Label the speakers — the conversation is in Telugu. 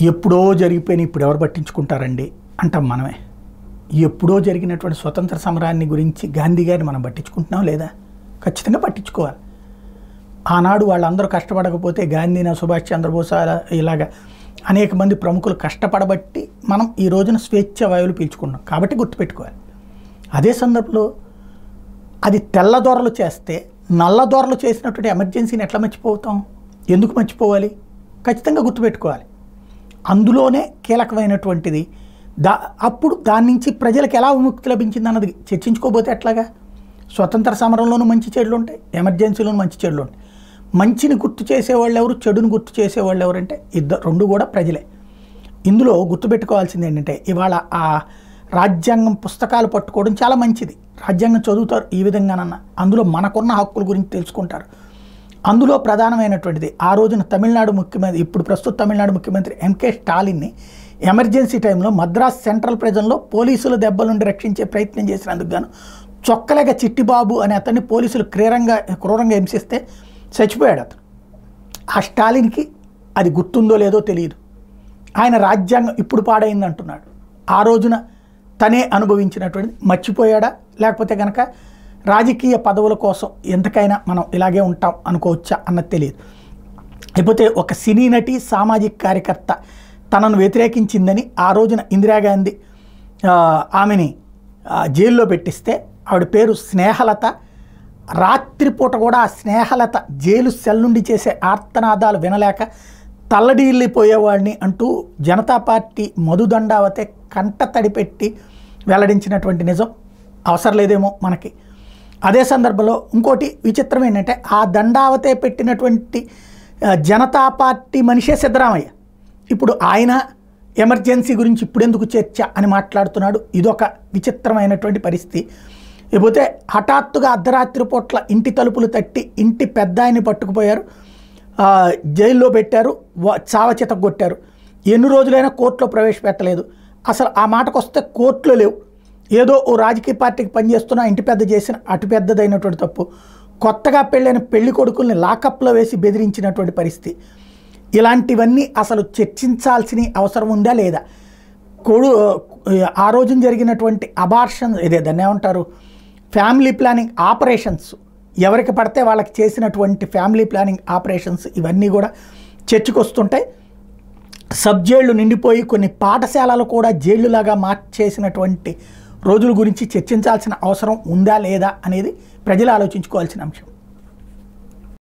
Speaker 1: ఎప్పుడో జరిగిపోయిన ఇప్పుడు ఎవరు పట్టించుకుంటారండి అంటాం మనమే ఎప్పుడో జరిగినటువంటి స్వతంత్ర సమరాన్ని గురించి గాంధీ గారిని మనం పట్టించుకుంటున్నాం లేదా ఖచ్చితంగా పట్టించుకోవాలి ఆనాడు వాళ్ళందరూ కష్టపడకపోతే గాంధీన సుభాష్ చంద్రబోస్ అలా ఇలాగా అనేక మంది ప్రముఖులు కష్టపడబట్టి మనం ఈ రోజున స్వేచ్ఛ వాయువులు పీల్చుకున్నాం కాబట్టి గుర్తుపెట్టుకోవాలి అదే సందర్భంలో అది తెల్లదొరలు చేస్తే నల్లదొరలు చేసినటువంటి ఎమర్జెన్సీని ఎట్లా మర్చిపోతాం ఎందుకు మర్చిపోవాలి ఖచ్చితంగా గుర్తుపెట్టుకోవాలి అందులోనే కీలకమైనటువంటిది దా అప్పుడు దాని నుంచి ప్రజలకు ఎలా విముక్తి లభించింది అన్నది చర్చించుకోబోతే ఎట్లాగా స్వతంత్ర సమరంలోనూ మంచి చెడులు ఉంటాయి ఎమర్జెన్సీలోనూ మంచి చెడులు ఉంటాయి మంచిని గుర్తు చేసేవాళ్ళు ఎవరు చెడుని గుర్తు చేసేవాళ్ళు ఎవరంటే ఇద్దరు రెండు కూడా ప్రజలే ఇందులో గుర్తుపెట్టుకోవాల్సింది ఏంటంటే ఇవాళ ఆ రాజ్యాంగం పుస్తకాలు పట్టుకోవడం చాలా మంచిది రాజ్యాంగం చదువుతారు ఈ విధంగానన్నా అందులో మనకున్న హక్కుల గురించి తెలుసుకుంటారు అందులో ప్రధానమైనటువంటిది ఆ రోజున తమిళనాడు ముఖ్యమంత్రి ఇప్పుడు ప్రస్తుత తమిళనాడు ముఖ్యమంత్రి ఎంకే స్టాలిన్ని ఎమర్జెన్సీ టైంలో మద్రాస్ సెంట్రల్ ప్రెజన్లో పోలీసుల దెబ్బల నుండి రక్షించే ప్రయత్నం చేసినందుకు గాను చొక్కలేక చిట్టిబాబు అనే అతన్ని పోలీసులు క్రూరంగా క్రూరంగా హింసిస్తే చచ్చిపోయాడు అతను ఆ స్టాలిన్కి అది గుర్తుందో లేదో తెలియదు ఆయన రాజ్యాంగం ఇప్పుడు పాడైంది అంటున్నాడు ఆ రోజున తనే అనుభవించినటువంటి మర్చిపోయాడా లేకపోతే కనుక రాజకీయ పదవుల కోసం ఎంతకైనా మనం ఇలాగే ఉంటాం అనుకోవచ్చా అన్నది తెలియదు లేకపోతే ఒక సినీ నటి సామాజిక కార్యకర్త తనను వ్యతిరేకించిందని ఆ రోజున ఇందిరాగాంధీ ఆ, ఆమెని ఆ, జైల్లో పెట్టిస్తే ఆవిడ పేరు స్నేహలత రాత్రిపూట కూడా ఆ స్నేహలత జైలు సెల్ నుండి చేసే ఆర్తనాదాలు వినలేక తల్లడిల్లిపోయేవాడిని అంటూ జనతా పార్టీ మధుదండావతే కంట తడిపెట్టి వెల్లడించినటువంటి నిజం అవసరం లేదేమో మనకి అదే సందర్భంలో ఇంకోటి విచిత్రం ఏంటంటే ఆ దండావతే పెట్టినటువంటి ఆ, జనతా పార్టీ మనిషే సిద్ధరామయ్య ఇప్పుడు ఆయన ఎమర్జెన్సీ గురించి ఇప్పుడెందుకు చర్చ అని మాట్లాడుతున్నాడు ఇదొక విచిత్రమైనటువంటి పరిస్థితి లేకపోతే హఠాత్తుగా అర్ధరాత్రి పూట్ల ఇంటి తలుపులు తట్టి ఇంటి పెద్ద ఆయన్ని పట్టుకుపోయారు ఆ, జైల్లో పెట్టారు వ- చావచిత కొట్టారు ఎన్ని రోజులైనా కోర్టులో ప్రవేశపెట్టలేదు అసలు ఆ మాటకు వస్తే కోర్టులో లేవు ఏదో ఓ రాజకీయ పార్టీకి పనిచేస్తున్న ఇంటి పెద్ద చేసిన అటు పెద్దదైనటువంటి తప్పు కొత్తగా పెళ్ళైన పెళ్లి కొడుకుల్ని లాకప్లో వేసి బెదిరించినటువంటి పరిస్థితి ఇలాంటివన్నీ అసలు చర్చించాల్సిన అవసరం ఉందా లేదా కొడు ఆ రోజున జరిగినటువంటి అబార్షన్ ఇదే దాన్ని ఏమంటారు ఫ్యామిలీ ప్లానింగ్ ఆపరేషన్స్ ఎవరికి పడితే వాళ్ళకి చేసినటువంటి ఫ్యామిలీ ప్లానింగ్ ఆపరేషన్స్ ఇవన్నీ కూడా చర్చకు వస్తుంటాయి సబ్ జైళ్ళు నిండిపోయి కొన్ని పాఠశాలలు కూడా జైళ్ళులాగా మార్చేసినటువంటి రోజుల గురించి చర్చించాల్సిన అవసరం ఉందా లేదా అనేది ప్రజలు ఆలోచించుకోవాల్సిన అంశం